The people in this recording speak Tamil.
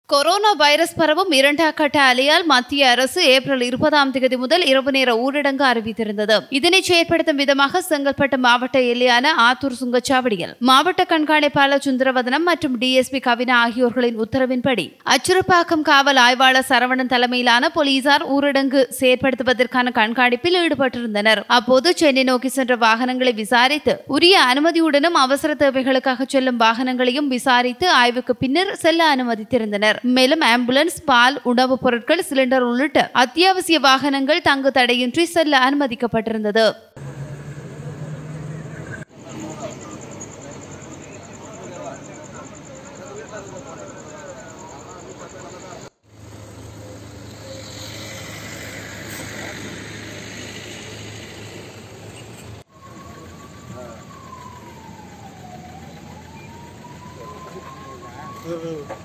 கொரோனா வைரஸ் பரவும் இரண்டாம் கட்ட அலையால் மத்திய அரசு ஏப்ரல் இருபதாம் தேதி முதல் இரவு நேர ஊரடங்கு அறிவித்திருந்தது இதனை செயற்படுத்தும் விதமாக செங்கல்பட்டு மாவட்ட எல்லையான ஆத்தூர் சுங்கச்சாவடியில் மாவட்ட கண்காணிப்பாளர் சுந்தரவதனம் மற்றும் டிஎஸ்பி கவினா ஆகியோர்களின் உத்தரவின்படி அச்சுரப்பாக்கம் காவல் ஆய்வாளர் சரவணன் தலைமையிலான போலீசார் ஊரடங்கு செயற்படுத்துவதற்கான கண்காணிப்பில் ஈடுபட்டிருந்தனர் அப்போது சென்னை நோக்கி சென்ற வாகனங்களை விசாரித்து உரிய அனுமதியுடனும் அவசர தேவைகளுக்காக செல்லும் வாகனங்களையும் விசாரித்து ஆய்வுக்கு பின்னர் செல்ல அனுமதித்திருந்தனர் மேலும் ஆம்புலன்ஸ் பால் உணவுப் பொருட்கள் சிலிண்டர் உள்ளிட்ட அத்தியாவசிய வாகனங்கள் தங்கு தடையின்றி செல்ல அனுமதிக்கப்பட்டிருந்தது ம், ம்.